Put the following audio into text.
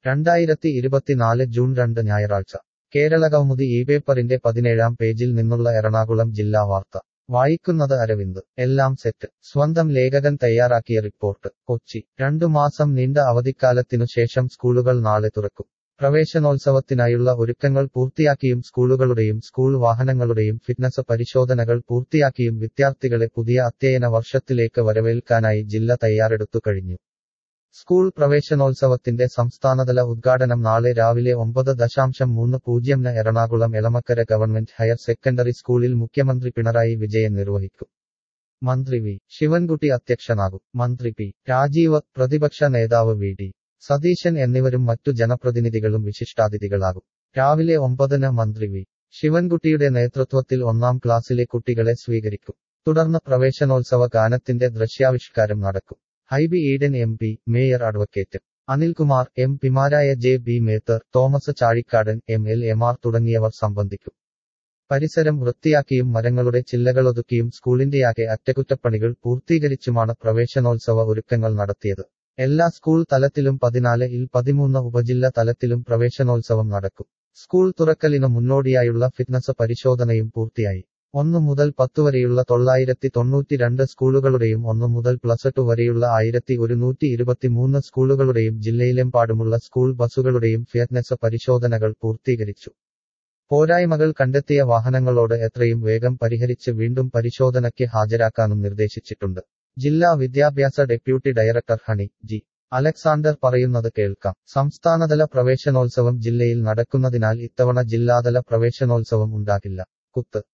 രണ്ടായിരത്തി ഇരുപത്തിനാല് ജൂൺ രണ്ട് ഞായറാഴ്ച കേരളകൗമുദി ഈ പേപ്പറിന്റെ പതിനേഴാം പേജിൽ നിന്നുള്ള എറണാകുളം ജില്ലാ വാർത്ത വായിക്കുന്നത് അരവിന്ദ് എല്ലാം സെറ്റ് സ്വന്തം ലേഖകൻ തയ്യാറാക്കിയ റിപ്പോർട്ട് കൊച്ചി രണ്ടു മാസം നീണ്ട അവധിക്കാലത്തിനു ശേഷം സ്കൂളുകൾ നാളെ തുറക്കും പ്രവേശനോത്സവത്തിനായുള്ള ഒരുക്കങ്ങൾ പൂർത്തിയാക്കിയും സ്കൂളുകളുടെയും സ്കൂൾ വാഹനങ്ങളുടെയും ഫിറ്റ്നസ് പരിശോധനകൾ പൂർത്തിയാക്കിയും വിദ്യാർത്ഥികളെ പുതിയ അധ്യയന വർഷത്തിലേക്ക് വരവേൽക്കാനായി ജില്ല തയ്യാറെടുത്തു കഴിഞ്ഞു സ്കൂൾ പ്രവേശനോത്സവത്തിന്റെ സംസ്ഥാനതല ഉദ്ഘാടനം നാളെ രാവിലെ ഒമ്പത് ദശാംശം മൂന്ന് പൂജ്യംന് Ernakulam Elamakkara government higher secondary സ്കൂളിൽ മുഖ്യമന്ത്രി പിണറായി വിജയൻ നിർവഹിക്കും മന്ത്രി വി ശിവൻകുട്ടി അധ്യക്ഷനാകും മന്ത്രി പി രാജീവ് പ്രതിപക്ഷ നേതാവ് വി ഡി സതീശൻ എന്നിവരും മറ്റു ജനപ്രതിനിധികളും വിശിഷ്ടാതിഥികളാകും രാവിലെ ഒമ്പതിന് മന്ത്രി വി ശിവൻകുട്ടിയുടെ നേതൃത്വത്തിൽ ഒന്നാം ക്ലാസ്സിലെ കുട്ടികളെ സ്വീകരിക്കും തുടർന്ന് പ്രവേശനോത്സവ ഗാനത്തിന്റെ ദൃശ്യാവിഷ്കാരം നടക്കും Hibi Eden M P mayor advocate Anilkumar M പിമാരായ J B Mather Thomas Chazhikadan M L എമാർ തുടങ്ങിയവർ സംബന്ധിക്കും പരിസരം വൃത്തിയാക്കിയും മരങ്ങളുടെ ചില്ലകളൊതുക്കിയും സ്കൂളിന്റെയാകെ അറ്റകുറ്റപ്പണികൾ പൂർത്തീകരിച്ചുമാണ് പ്രവേശനോത്സവ ഒരുക്കങ്ങൾ നടത്തിയത് എല്ലാ സ്കൂൾ തലത്തിലും പതിനാല് ഇൽ പതിമൂന്ന് ഉപജില്ല തലത്തിലും പ്രവേശനോത്സവം നടക്കും സ്കൂൾ തുറക്കലിനു മുന്നോടിയായുള്ള ഫിറ്റ്നസ് പരിശോധനയും പൂർത്തിയായി ഒന്നു മുതൽ പത്തു വരെയുള്ള തൊള്ളായിരത്തി തൊണ്ണൂറ്റിരണ്ട് സ്കൂളുകളുടെയും ഒന്നു മുതൽ പ്ലസ് ടു വരെയുള്ള ആയിരത്തി ഒരുന്നൂറ്റി ഇരുപത്തിമൂന്ന് സ്കൂളുകളുടെയും ജില്ലയിലെമ്പാടുമുള്ള സ്കൂൾ ബസുകളുടെയും ഫിറ്റ്നസ് പരിശോധനകൾ പൂർത്തീകരിച്ചു പോരായ്മകൾ കണ്ടെത്തിയ വാഹനങ്ങളോട് എത്രയും വേഗം പരിഹരിച്ച് വീണ്ടും പരിശോധനയ്ക്ക് ഹാജരാക്കാനും നിർദ്ദേശിച്ചിട്ടുണ്ട് ജില്ലാ വിദ്യാഭ്യാസ deputy director Honey G Alexander പറയുന്നത് കേൾക്കാം സംസ്ഥാനതല പ്രവേശനോത്സവം ജില്ലയിൽ നടക്കുന്നതിനാൽ ഇത്തവണ ജില്ലാതല പ്രവേശനോത്സവം ഉണ്ടാകില്ല കുത്ത്